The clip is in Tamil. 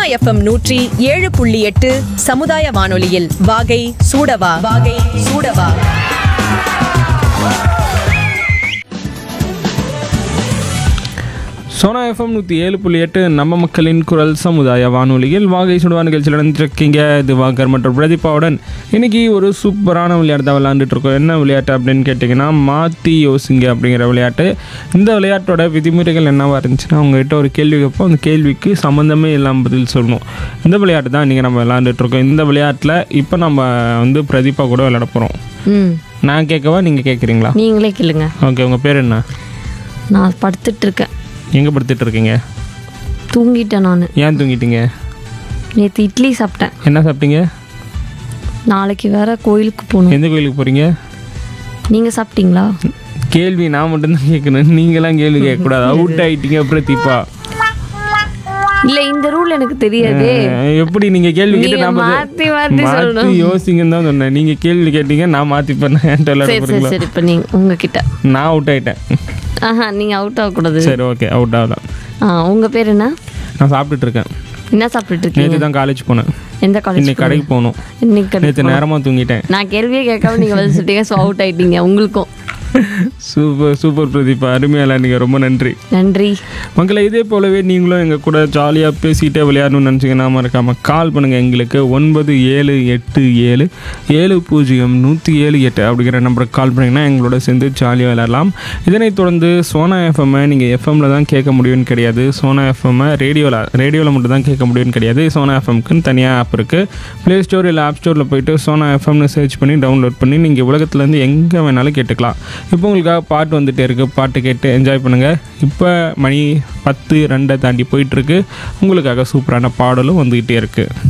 எஃப்எம் நூற்றி ஏழு புள்ளி எட்டு சமுதாய வானொலியில் வாகை சூடவா வாகை சூடவா சோனா எஃப்எம் நூற்றி ஏழு புள்ளி எட்டு நம்ம மக்களின் குரல் சமுதாய வானொலியில் வாகை சுடுவா நிகழ்ச்சியில் நடந்துருக்கீங்க இது வாகர் மற்றும் பிரதீபாவுடன் இன்னைக்கு ஒரு சூப்பரான விளையாட்டு தான் விளையாண்டுட்டு இருக்கோம் என்ன விளையாட்டு அப்படின்னு கேட்டிங்கன்னா மாற்றி யோசிங்க அப்படிங்கிற விளையாட்டு இந்த விளையாட்டோட விதிமுறைகள் என்னவா இருந்துச்சுன்னா உங்ககிட்ட ஒரு கேள்வி கேட்போம் அந்த கேள்விக்கு சம்மந்தமே இல்லாமல் பதில் சொல்லணும் இந்த விளையாட்டு தான் இன்றைக்கி நம்ம விளையாண்டுட்டு இருக்கோம் இந்த விளையாட்டில் இப்போ நம்ம வந்து பிரதீபா கூட விளையாட போகிறோம் ம் நான் கேட்கவா நீங்கள் கேட்குறீங்களா நீங்களே கேளுங்க ஓகே உங்கள் பேர் என்ன நான் படுத்துட்டு இருக்கேன் எங்கே படுத்துட்டு இருக்கீங்க தூங்கிட்டேன் நான் ஏன் தூங்கிட்டீங்க நேற்று இட்லி சாப்பிட்டேன் என்ன சாப்பிட்டீங்க நாளைக்கு வேற கோயிலுக்கு போகணும் எந்த கோயிலுக்கு போகிறீங்க நீங்கள் சாப்பிட்டீங்களா கேள்வி நான் மட்டும்தான் கேட்கணும் நீங்களாம் கேள்வி கேட்கக்கூடாது அவுட் ஆயிட்டீங்க பிரதீபா இல்லை இந்த ரூல் எனக்கு தெரியாதே அஹ், எப்படி நீங்க கேள்வி கேட்டு நீங்க நான் பதில்- மாத்தி மாத்தி மாத்தி சொல்லணும். யோசிங்கன்னு தான் சொன்னேன் நீங்க கேள்வி கேட்டீங்க நான் மாத்தி பண்ணேன் என்கிட்ட விளையாட சரி சரி போறீங்களா சரி இப்போ நீங்கள் உங்ககிட்ட நான் அவுட் ஆயிட்டேன் ஆஹா நீங்கள் அவுட் ஆகக்கூடாது சரி ஓகே அவுட் ஆகலாம் ஆ உங்கள் பேர் என்ன நான் சாப்பிட்டுட்டு இருக்கேன் என்ன சாப்பிட்டுட்டு இருக்கீங்க நேற்று தான் காலேஜ் போனேன் எந்த காலேஜ் இன்னைக்கு கடைக்கு போகணும் இன்னைக்கு கடை நேற்று நேரமாக தூங்கிட்டேன் நான் கேள்வியே கேட்காம நீங்கள் பதில் சொல்லிட்டீங்க ஸோ அவுட் ஆயிட்டீங்க உங்களுக்கும் சூப்பர் சூப்பர் பிரதீபா அருமையாக நீங்கள் ரொம்ப நன்றி நன்றி மக்களை இதே போலவே நீங்களும் எங்கள் கூட ஜாலியாக பேசிக்கிட்டே விளையாடணும்னு நினச்சிங்கன்னா மறக்காமல் கால் பண்ணுங்கள் எங்களுக்கு ஒன்பது ஏழு எட்டு ஏழு ஏழு பூஜ்ஜியம் நூற்றி ஏழு எட்டு அப்படிங்கிற நம்பருக்கு கால் பண்ணிங்கன்னா எங்களோட சேர்ந்து ஜாலியாக விளையாடலாம் இதனைத் தொடர்ந்து சோனா எஃப்எம்மை நீங்கள் எஃப்எம்மில் தான் கேட்க முடியும்னு கிடையாது சோனா எஃப்எம்மை ரேடியோவில் ரேடியோவில் மட்டும் தான் கேட்க முடியும்னு கிடையாது சோனா எஃப்எம்க்குன்னு தனியாக ஆப் இருக்குது ப்ளே ஸ்டோர் இல்லை ஆப் ஸ்டோரில் போயிட்டு சோனா எஃப்எம்னு சர்ச் பண்ணி டவுன்லோட் பண்ணி நீங்கள் உலகத்துலேருந்து எங்கே வேணாலும் கேட்டுக்கலாம் இப்போ உங்களுக்காக பாட்டு வந்துட்டே இருக்குது பாட்டு கேட்டு என்ஜாய் பண்ணுங்கள் இப்போ மணி பத்து ரெண்டை தாண்டி போயிட்டுருக்கு உங்களுக்காக சூப்பரான பாடலும் வந்துக்கிட்டே இருக்குது